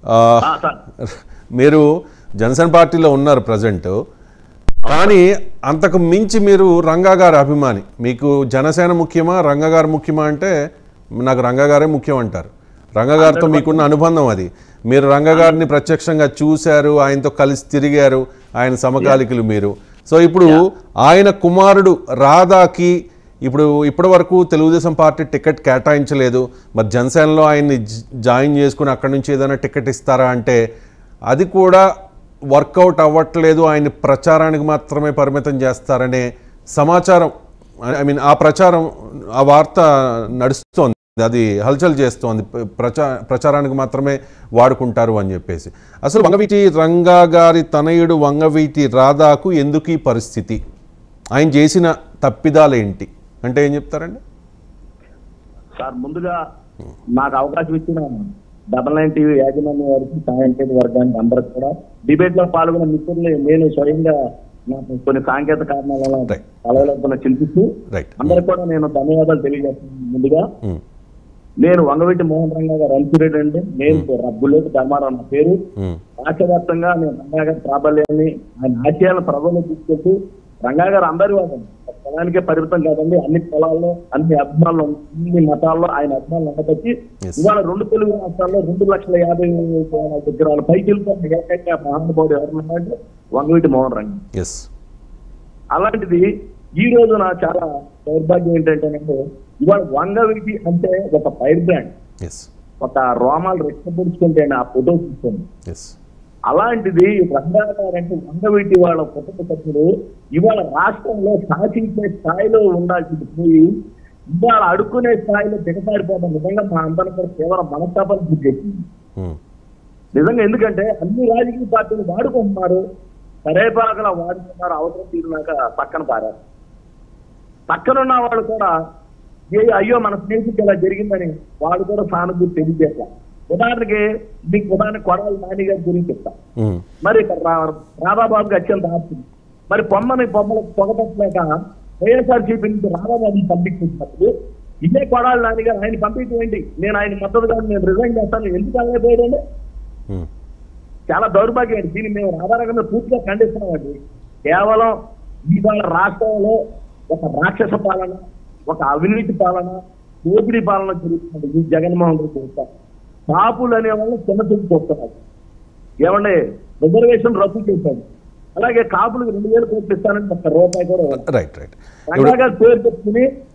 ఆ, ఆ, సార్ మీరు జనసేన పార్టీలో ఉన్నారు ప్రజెంట్ కానీ అంతకు మించి మీరు రంగా గారి అభిమాని మీకు జనసేన ముఖ్యమా రంగా గారు ముఖ్యమా అంటే నాకు రంగా గారే ముఖ్యం అంటారు రంగా గారితో మీకున్న అనుబంధం అది మీరు రంగా గారిని ప్రత్యక్షంగా చూశారు ఆయనతో కలిసి తిరిగారు ఆయన సమకాలికులు మీరు సో ఇప్పుడు ఆయన కుమారుడు రాధాకి ఇప్పుడు ఇప్పటి వరకు తెలుగుదేశం పార్టీ టికెట్ కేటాయించలేదు మరి జనసేనలో ఆయన్ని జ- జాయిన్ చేసుకుని అక్కడి నుంచి ఏదైనా టికెట్ ఇస్తారా అంటే అది కూడా వర్కౌట్ అవ్వట్లేదు ఆయన ప్రచారానికి మాత్రమే పరిమితం చేస్తారనే సమాచారం ఐ మీన్ ఆ ప్రచారం ఆ వార్త నడుస్తోంది అది హల్చల్ చేస్తోంది ప్ర- ప్రచా ప్రచారానికి మాత్రమే వాడుకుంటారు అని చెప్పేసి అసలు వంగవీటి రంగా గారి తనయుడు వంగవీటి రాధాకు ఎందుకు ఈ పరిస్థితి ఆయన చేసిన తప్పిదాలేంటి అంటే ఏం చెప్తారండి సార్ ముందుగా నాకు అవకాశం ఇచ్చిన డబల్ నైన్ టీవీ యాజమాన్య వారికి సాంకేతిక వర్గానికి అందరికి కూడా డిబేట్ లో పాల్గొన్న మిత్రులు నేను స్వయంగా నాకు కొన్ని సాంకేతిక కారణాల వల్ల Right. కలవలేకుండా చింతిస్తూ రైట్ అందరికి కూడా నేను ధన్యవాదాలు తెలియజేస్తున్నాను ముందుగా నేను వంగవీటి మోహన్ రంగా గారు అల్పిరెడ్డి అండి నేను రబ్బులేటి ధర్మారావు నా పేరు రాష్ట్ర వ్యాప్తంగా నేను రంగా గారి ప్రాబల్యాన్ని ఆయన ఆశయాలను ప్రజల్లో తీసుకెళ్తూ రంగా గారు అందరి వాడు పొలానికే పరిమితం కాదండి అన్ని పొలాల్లో అన్ని అభిమానులు అన్ని మతాల్లో ఆయన అభిమానులు ఉండబట్టి Yes. ఇవాళ రెండు తెలుగు రాష్ట్రాల్లో రెండు లక్షల యాభై వేల విగ్రహాలు పైకి వెళ్ళిపోయిన ఏకైక మహానుభావుడు ఎవరున్నారంటే వంగవీటి మోహన్ రంగ ఎస్ అలాంటిది ఈ రోజు నా చాలా దౌర్భాగ్యం ఏంటంటే ఇవాళ వంగవీటి అంటే ఒక ఫైర్ బ్రాండ్ ఎస్ ఒక రోమాలు రెచ్చపరుచుకుంటే ఆ ఫోటో చూస్తుంది ఎస్ అలాంటిది రంగా గారు అంటే వంగవీటి వాళ్ళ కుటుంబ సభ్యులు ఇవాళ రాష్ట్రంలో శాసించే స్థాయిలో ఉండాల్సింది పోయి ఇవాళ అడుక్కునే స్థాయిలో దిగసారిపోవడం నిజంగా మా అందరం కూడా కేవలం మనస్తాపం చేసింది నిజంగా ఎందుకంటే అన్ని రాజకీయ పార్టీలు వాడుకుంటున్నారు సరేపాకలా వాడుకున్నారు అవసరం తీరినాక పక్కన పారారు పక్కనున్న వాళ్ళు కూడా ఏ అయ్యో మన స్నేహితుడికి ఇలా జరిగిందని వాళ్ళు కూడా సానుభూతి తెలియజేస్తారు ఉదాహరణకి మీకు ఉదాహరణ కొడాలి నాని గారి గురించి చెప్తా మరి ఇక్కడ రా- రాధాబాబుకి అత్యంత ఆస్తి మరి పొమ్మని బొమ్మలకు పొగటట్లేక వైఎస్ఆర్ సిపి నుంచి రాధాబాబుని పంపించినప్పుడు ఇదే కొడాలి నాని గారు ఆయన పంపించడం ఏంటి నేను ఆయన మద్దతుగా నేను రిజైన్ చేస్తాను ఎందుకు అనలేకపోయాడండి చాలా దౌర్భాగ్యం అండి దీన్ని మేము ఆధారంగా పూర్తిగా ఖండిస్తున్నామండి కేవలం ఇవాళ రాష్ట్రంలో ఒక రాక్షస పాలన ఒక అవినీతి పాలన దోపిడీ పాలన జరుగుతుంది ఈ జగన్మోహన్ రెడ్డి చేస్తారు కాపులు అనే వాళ్ళు చిన్న చూపు చూస్తున్నారు ఏమండి రిజర్వేషన్ రద్దు చేశాడు అలాగే కాపులకు రెండు వేల కోట్లు ఇస్తానని ఒక్క రూపాయి కూడా ఇవ్వలేదు. రైట్ రైట్ రంగా గారి పేరు చెప్పుకుని